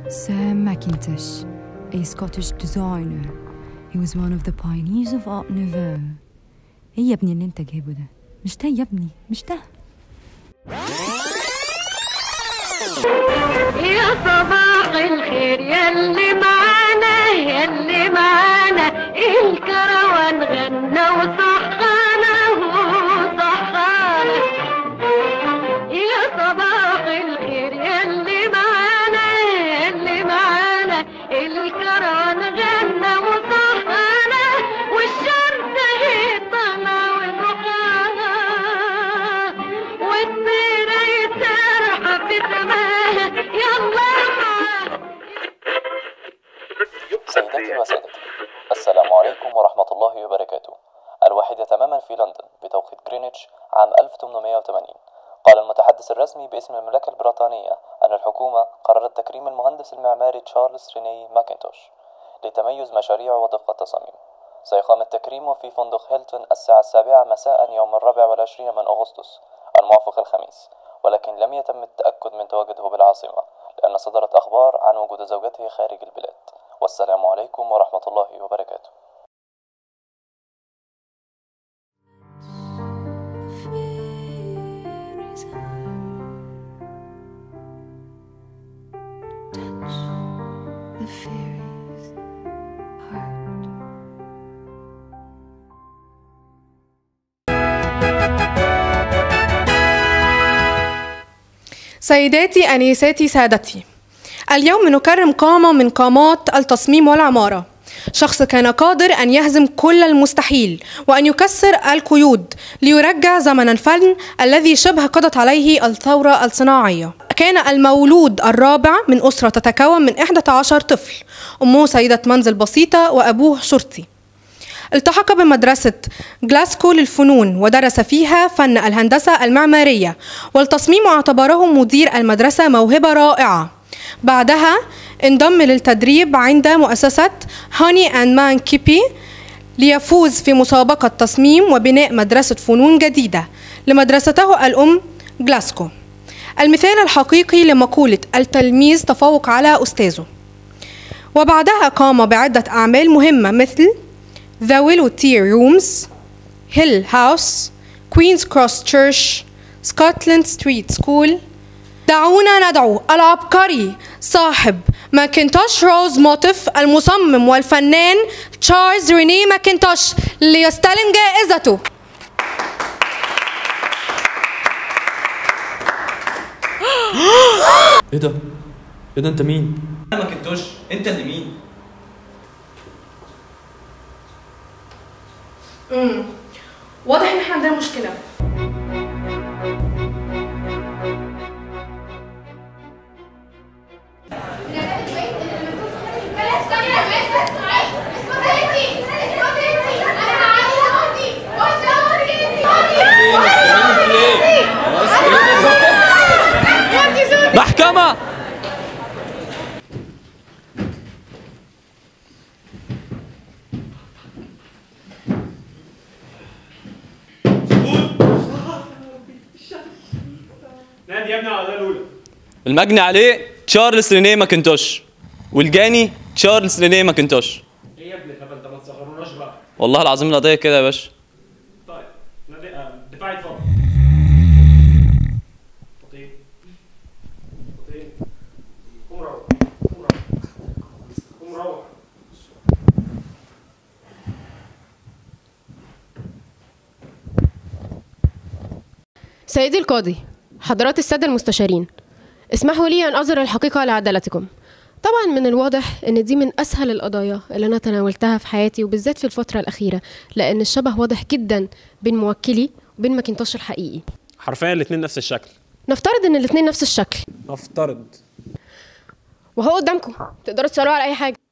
Sam Mackintosh, a Scottish designer. He was one of the pioneers of Art Nouveau. ايه يا ابني اللي انت جايبه ده؟ مش ده يا ابني مش ده يا صباح الخير يلي معانا يلي معانا الكروان غنى وصحانا وصحانا يا صباح الخير يلي معانا يلي معانا الكروان غنى وصحانا والشمس هي طلع وضحانا والطيرة يترحب في سماها يلا سيداتي وسادتي السلام عليكم ورحمة الله وبركاته الواحدة تماما في لندن بتوقيت جرينتش عام 1880 قال المتحدث الرسمي باسم المملكة البريطانية أن الحكومة قررت تكريم المهندس المعماري تشارلز ريني ماكنتوش لتميز مشاريعه ودقة تصاميمه سيقام التكريم في فندق هيلتون الساعة السابعة مساء يوم الرابع والعشرين من أغسطس الموافق الخميس ولكن لم يتم التأكد من تواجده بالعاصمة لأن صدرت أخبار عن وجود زوجته خارج البلاد والسلام عليكم ورحمة الله وبركاته the fairy's heart. سيداتي أنيساتي سادتي اليوم نكرم قامة من قامات التصميم والعمارة شخص كان قادر أن يهزم كل المستحيل وأن يكسر القيود ليرجع زمن الفن الذي شبه قضت عليه الثورة الصناعية كان المولود الرابع من أسرة تتكون من 11 طفل أمه سيدة منزل بسيطة وأبوه شرطي التحق بمدرسة جلاسكو للفنون ودرس فيها فن الهندسة المعمارية والتصميم واعتبره مدير المدرسة موهبة رائعة بعدها انضم للتدريب عند مؤسسة هاني أند مان كيبي ليفوز في مسابقة تصميم وبناء مدرسة فنون جديدة لمدرسته الأم جلاسكو المثال الحقيقي لمقولة التلميذ تفوق على أستاذه وبعدها قام بعدة أعمال مهمة مثل The Willow Tea Rooms, Hill House, Queen's Cross Church, Scotland Street School. دعونا ندعو العبقري صاحب ماكنتوش روز موتيف المصمم والفنان تشارلز ريني ماكنتوش ليستلم جائزته ايه ده؟ ايه ده انت مين؟ انا ما كنتوش انت اللي مين واضح ان احنا عندنا مشكله محكمة نادي يا ابني على القضيه الاولى المجني عليه تشارلز رينيه ماكنتوش والجاني تشارلز رينيه ماكنتوش ايه يا ابني الهبل ده ما تصغروناش بقى والله العظيم القضية كده يا باشا طيب نادي آه، دفاع اتفضل فطين فطين قوم روح قوم روح قوم روح سيدي القاضي حضرات السادة المستشارين اسمحوا لي أن أظهر الحقيقة لعدالتكم طبعا من الواضح ان دي من اسهل القضايا اللي انا تناولتها في حياتي وبالذات في الفتره الاخيره لان الشبه واضح جدا بين موكلي وبين ماكنتوش الحقيقي حرفيا الاثنين نفس الشكل نفترض ان الاثنين نفس الشكل نفترض وهو قدامكم تقدروا تسالوه على اي حاجه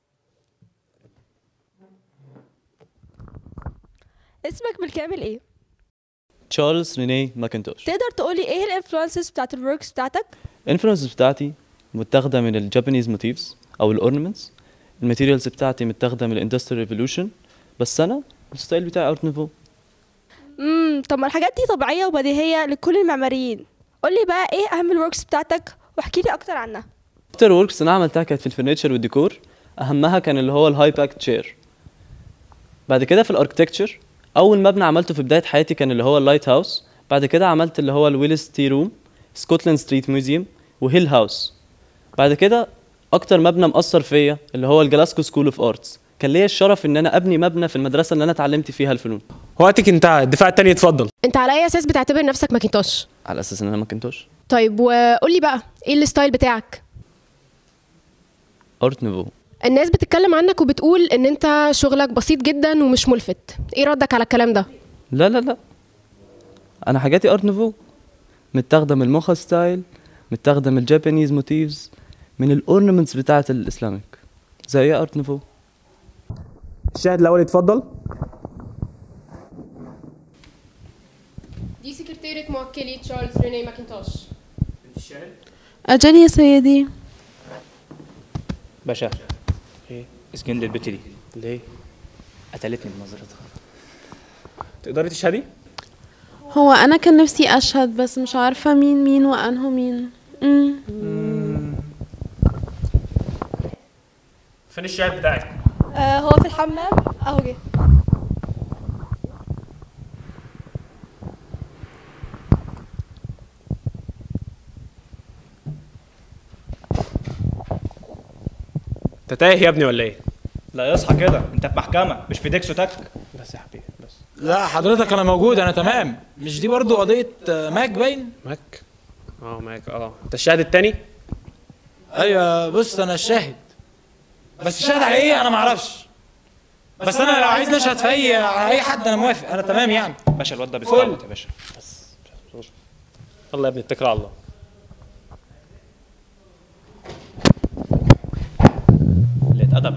اسمك بالكامل ايه؟ تشارلز رينيه ماكنتوش تقدر تقولي ايه الانفلونسز بتاعت الوركس بتاعتك؟ الانفلونس بتاعتي متاخدة من الجابانيز موتيفز او الاورنمنتس الماتيريالز بتاعتي متاخدة من الاندستريال ريفولوشن بس انا الستايل بتاعي ارت نوفو امم طب ما الحاجات دي طبيعيه وبديهيه لكل المعماريين قولي بقى ايه اهم الوركس بتاعتك واحكي لي اكتر عنها اكتر وركس انا عملتها كانت في الفرنتشر والديكور اهمها كان اللي هو الهاي باك تشير بعد كده في الاركتكتشر اول مبنى عملته في بدايه حياتي كان اللي هو اللايت هاوس بعد كده عملت اللي هو الويلز تي روم سكوتلاند ستريت ميوزيوم وهيل هاوس بعد كده اكتر مبنى مأثر فيا اللي هو الجلاسكو سكول اوف ارتس كان ليا الشرف ان انا ابني مبنى في المدرسه اللي انا اتعلمت فيها الفنون وقتك انتهى الدفاع التاني اتفضل انت على اي اساس بتعتبر نفسك ماكنتوش على اساس ان انا ماكنتوش طيب وقول لي بقى ايه الستايل بتاعك ارت نوفو الناس بتتكلم عنك وبتقول ان انت شغلك بسيط جدا ومش ملفت ايه ردك على الكلام ده لا لا لا انا حاجاتي ارت نوفو متاخده من الموخا ستايل متاخده من الجابانيز موتيفز من الاورنمنتس بتاعه الاسلامك زي ارت نوفو الشاهد الاول اتفضل دي سكرتيرة موكلي تشارلز ريني ماكنتوش أجل يا سيدي باشا ايه اسجن لي البت دي ليه قتلتني بنظرتها تقدري تشهدي هو أنا كان نفسي أشهد بس مش عارفة مين مين وأنه مين مم. فين الشاهد بتاعك آه هو في الحمام اهو جه انت تايه يا ابني ولا ايه لا يصحى كده انت في محكمه مش في ديكس وتك بس يا حبيبي بس لا حضرتك انا موجود انا تمام مش دي برضو قضيه آه، ماك باين ماك اه ماك اه انت الشاهد التاني ايوه بص انا الشاهد بس الشاهد على ايه انا ما اعرفش بس انا لو عايز نشهد في اي على اي حد انا موافق انا تمام يعني باشا الواد ده بيستعبط يا باشا يلا يا ابني اتكل على الله اللي اتقدم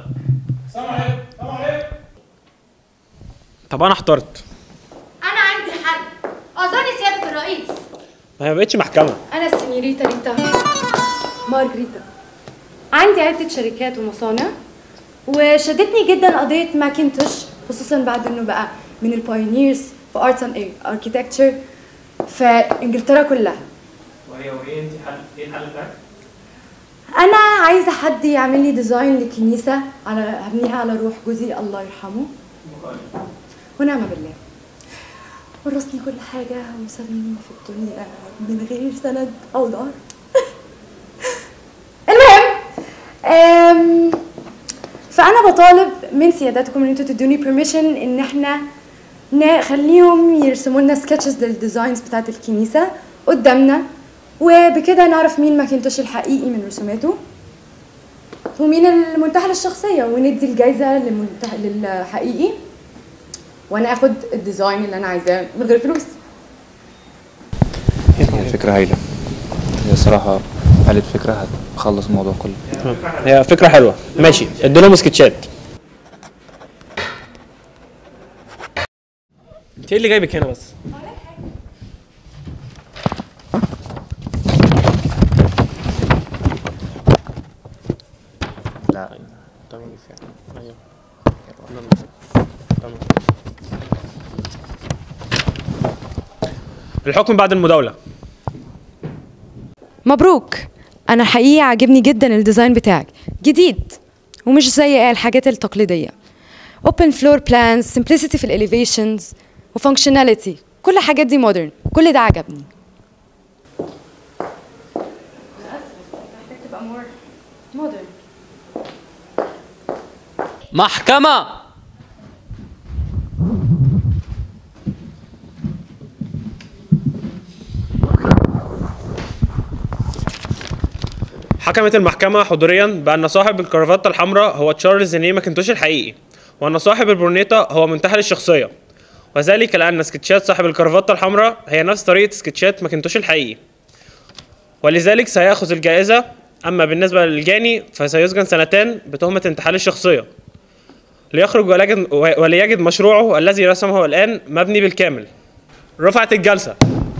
طب انا احترت انا عندي حل اظن سياده الرئيس ما هي ما بقتش محكمه أنا السينيوريتا ريتا مارجريتا عندي عدة شركات ومصانع وشدتني جدا قضية ماكنتوش خصوصا بعد انه بقى من البايونيرز في ارتس اند اركيتكتشر في انجلترا كلها وهي وايه انت حل ايه الحل بتاعك؟ انا عايزه حد يعمل لي ديزاين لكنيسه على هبنيها على روح جوزي الله يرحمه ونعم بالله ورثني كل حاجه وسابني في الدنيا من غير سند او دار المهم أم، فانا بطالب من سيادتكم ان انتوا تدوني بيرميشن ان احنا نخليهم يرسموا لنا سكتشز للديزاينز بتاعت الكنيسه قدامنا وبكده نعرف مين ماكنتوش الحقيقي من رسوماته ومين المنتحل الشخصية وندي الجايزة للمنتح... للحقيقي وانا اخد الديزاين اللي انا عايزاه من غير فلوس هي فكرة هايلة هي صراحة قالت فكرة هتخلص الموضوع كله هي فكره حلوه ماشي ادوا لهم سكتشات انت ايه اللي جايبك هنا بس؟ لا تمام ايوه تمام الحكم بعد المداولة مبروك انا حقيقي عاجبني جدا الديزاين بتاعك جديد ومش زي الحاجات التقليديه open floor plans simplicity في الاليفيشنز وفانكشناليتي كل الحاجات دي مودرن كل ده عجبني محكمة حكمت المحكمة حضوريا بأن صاحب الكرافتة الحمراء هو تشارلز ني ماكنتوش الحقيقي وأن صاحب البرونيتا هو منتحل الشخصية وذلك لأن سكتشات صاحب الكرافتة الحمراء هي نفس طريقة سكتشات ماكنتوش الحقيقي ولذلك سيأخذ الجائزة أما بالنسبة للجاني فسيسجن سنتان بتهمة انتحال الشخصية ليخرج وليجد, وليجد مشروعه الذي رسمه الآن مبني بالكامل رفعت الجلسة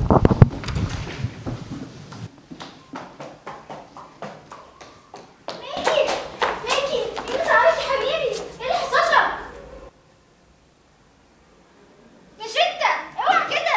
ماكي انت عارف يا حبيبي ايه اللي حصل لك مش انت اوعى كده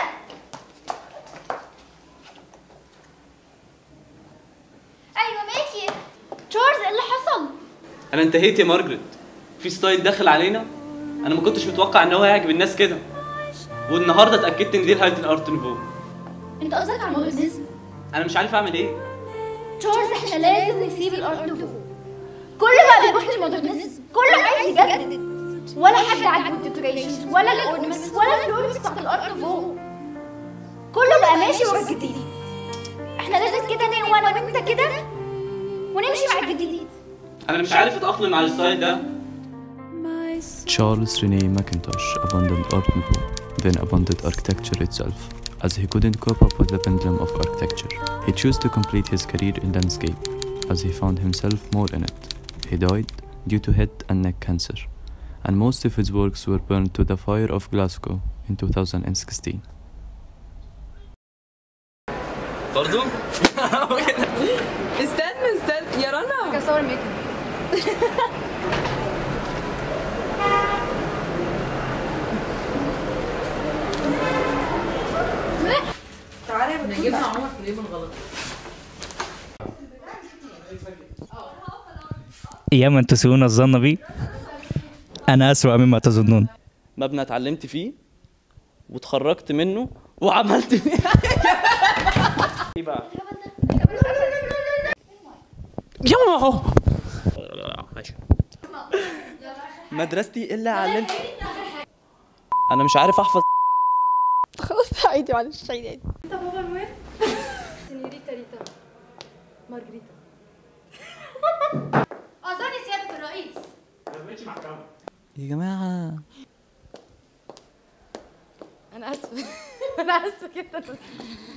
ايوه ماكي تشارلز ايه اللي حصل انا انتهيت يا مارجريت في ستايل داخل علينا انا ما كنتش متوقع ان هو يعجب الناس كده والنهارده اتاكدت ان دي نهايه الارت نوفو انت قصدك على المودرنزم انا مش عارف اعمل ايه تشارلز احنا لازم نسيب الارت نوفو كله بقى بيروح للمودرنزم كله عايز يجدد ولا حد عاجبه الديكوريشنز ولا الاورنمنتس ولا الفلورز بتاعت الارت نوفو كله بقى ماشي ورا الجديد احنا لازم كده نقوى انا وانت كده ونمشي مع الجديد انا مش عارف اتاقلم على الستايل ده Charles Rene Mackintosh abandoned Art Nouveau, then abandoned architecture itself, as he couldn't cope up with the pendulum of architecture. He chose to complete his career in landscape, as he found himself more in it. He died due to head and neck cancer, and most of his works were burned to the fire of Glasgow in 2016. برضو استنى استنى يا رنا كصور ميك تعالى يا جبنا عمر في اليوم الغلط يا من تسيئون الظن بي أنا أسوأ مما تظنون مبنى اتعلمت فيه واتخرجت منه وعملت ايه بقى يوه ماشي مدرستي الا علمت انا مش عارف احفظ خلاص عادي معلش عادي عادي انت بابا المهم سينيوريتا ريتا مارجريتا اعذرني سيادة الرئيس يا جماعه انا اسفه انا اسفه جدا